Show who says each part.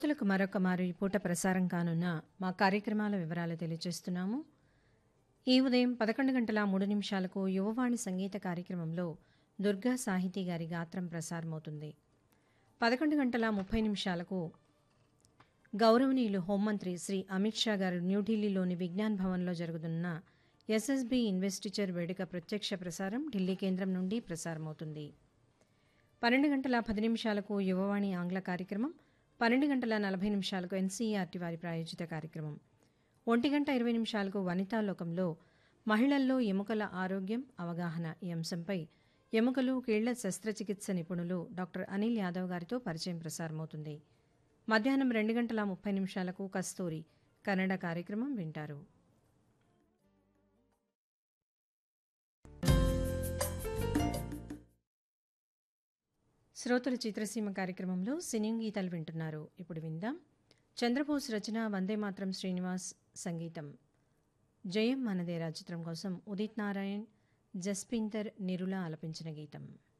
Speaker 1: శ్రోతలకు మరొక మారు ఈ పూట ప్రసారం కానున్న మా కార్యక్రమాల వివరాలు తెలియజేస్తున్నాము ఈ ఉదయం పదకొండు గంటల మూడు నిమిషాలకు యువవాణి సంగీత కార్యక్రమంలో దుర్గా సాహితీ గారి గాత్రం ప్రసారమవుతుంది పదకొండు గంటల ముప్పై నిమిషాలకు గౌరవనీయులు హోంమంత్రి శ్రీ అమిత్ షా గారు న్యూఢిల్లీలోని విజ్ఞాన్ భవన్లో జరుగుతున్న ఎస్ఎస్బి ఇన్వెస్టిచర్ వేడుక ప్రత్యక్ష ప్రసారం ఢిల్లీ కేంద్రం నుండి ప్రసారమవుతుంది పన్నెండు గంటల పది నిమిషాలకు యువవాణి ఆంగ్ల కార్యక్రమం పన్నెండు గంటల నలభై నిమిషాలకు ఎన్సీఆర్టీ వారి ప్రాయోజిత కార్యక్రమం ఒంటి గంట ఇరవై నిమిషాలకు వనితా లోకంలో మహిళల్లో ఎముకల ఆరోగ్యం అవగాహన ఈ అంశంపై ఎముకలు కీళ్ల శస్త్రచికిత్స నిపుణులు డాక్టర్ అనిల్ యాదవ్ గారితో పరిచయం ప్రసారమవుతుంది మధ్యాహ్నం రెండు గంటల ముప్పై నిమిషాలకు కస్తూరి కన్నడ కార్యక్రమం వింటారు శ్రోతల చిత్రసీమ కార్యక్రమంలో సినీ గీతాలు వింటున్నారు ఇప్పుడు విందాం చంద్రబోస్ రచన వందే మాత్రం శ్రీనివాస్ సంగీతం జయం మనదేరా చిత్రం కోసం ఉదిత్ నారాయణ్ జస్పిందర్ నిరుల ఆలపించిన గీతం